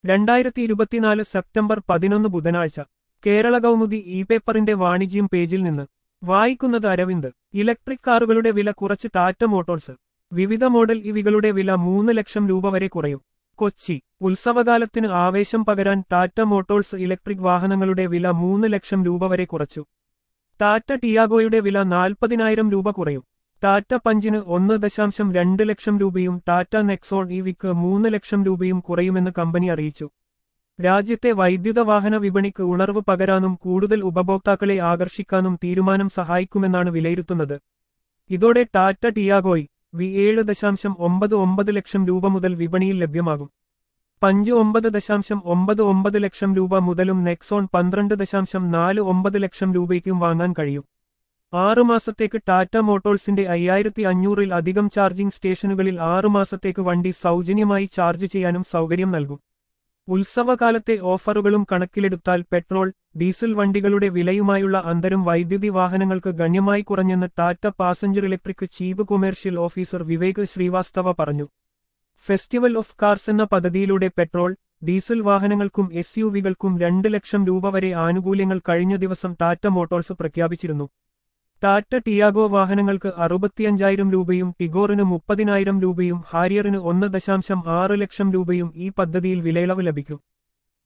രണ്ടായിരത്തി ഇരുപത്തിനാല് സെപ്റ്റംബർ പതിനൊന്ന് ബുധനാഴ്ച കേരള കൗമുദി ഇ പേപ്പറിന്റെ വാണിജ്യം പേജിൽ നിന്ന് വായിക്കുന്നത് അരവിന്ദ് ഇലക്ട്രിക് കാറുകളുടെ വില കുറച്ച് ടാറ്റ മോട്ടോഴ്സ് വിവിധ മോഡൽ ഇവികളുടെ വില മൂന്ന് ലക്ഷം രൂപ വരെ കുറയും കൊച്ചി ഉത്സവകാലത്തിന് ആവേശം പകരാൻ ടാറ്റ മോട്ടോഴ്സ് ഇലക്ട്രിക് വാഹനങ്ങളുടെ വില മൂന്ന് ലക്ഷം രൂപ വരെ കുറച്ചു ടാറ്റ ടിയാഗോയുടെ വില നാൽപ്പതിനായിരം രൂപ കുറയും ടാറ്റ പഞ്ചിന് ഒന്ന് ദശാംശം രണ്ട് ലക്ഷം രൂപയും ടാറ്റ നെക്സോൺ ഇവിക്ക് മൂന്ന് ലക്ഷം രൂപയും കുറയുമെന്ന് കമ്പനി അറിയിച്ചു രാജ്യത്തെ വൈദ്യുത വാഹന വിപണിക്ക് ഉണർവ് പകരാനും കൂടുതൽ ഉപഭോക്താക്കളെ ആകർഷിക്കാനും തീരുമാനം സഹായിക്കുമെന്നാണ് വിലയിരുത്തുന്നത് ഇതോടെ ടാറ്റ ടിയാഗോയ് വി ഏഴ് ദശാംശം ഒമ്പത് ഒമ്പത് ലക്ഷം രൂപ മുതൽ വിപണിയിൽ ലഭ്യമാകും പഞ്ച് ഒമ്പത് ദശാംശം ഒമ്പത് ഒമ്പത് ലക്ഷം രൂപ മുതലും നെക്സോൺ പന്ത്രണ്ട് ദശാംശം നാല് ഒമ്പത് ലക്ഷം രൂപയ്ക്കും വാങ്ങാൻ കഴിയും ആറുമാസത്തേക്ക് ടാറ്റ മോട്ടോഴ്സിന്റെ അയ്യായിരത്തി അഞ്ഞൂറിൽ അധികം ചാർജിംഗ് സ്റ്റേഷനുകളിൽ ആറുമാസത്തേക്ക് വണ്ടി സൗജന്യമായി ചാർജ് ചെയ്യാനും സൗകര്യം നൽകും ഉത്സവകാലത്തെ ഓഫറുകളും കണക്കിലെടുത്താൽ പെട്രോൾ ഡീസൽ വണ്ടികളുടെ വിലയുമായുള്ള അന്തരം വൈദ്യുതി വാഹനങ്ങൾക്ക് ഗണ്യമായി കുറഞ്ഞെന്ന് Tata passenger electric chief commercial officer Vivek Srivastava പറഞ്ഞു ഫെസ്റ്റിവൽ ഓഫ് കാർസ് എന്ന പദ്ധതിയിലൂടെ പെട്രോൾ ഡീസൽ വാഹനങ്ങൾക്കും എസ് യു വികൾക്കും രണ്ട് ലക്ഷം രൂപ വരെ ആനുകൂല്യങ്ങൾ കഴിഞ്ഞ ദിവസം ടാറ്റ മോട്ടോഴ്സ് പ്രഖ്യാപിച്ചിരുന്നു ടാറ്റ ടിയാഗോ വാഹനങ്ങൾക്ക് അറുപത്തിയഞ്ചായിരം രൂപയും ടിഗോറിന് മുപ്പതിനായിരം രൂപയും ഹാരിയറിന് ഒന്ന് ദശാംശം ആറ് ലക്ഷം രൂപയും ഈ പദ്ധതിയിൽ വിലയിളവ് ലഭിക്കും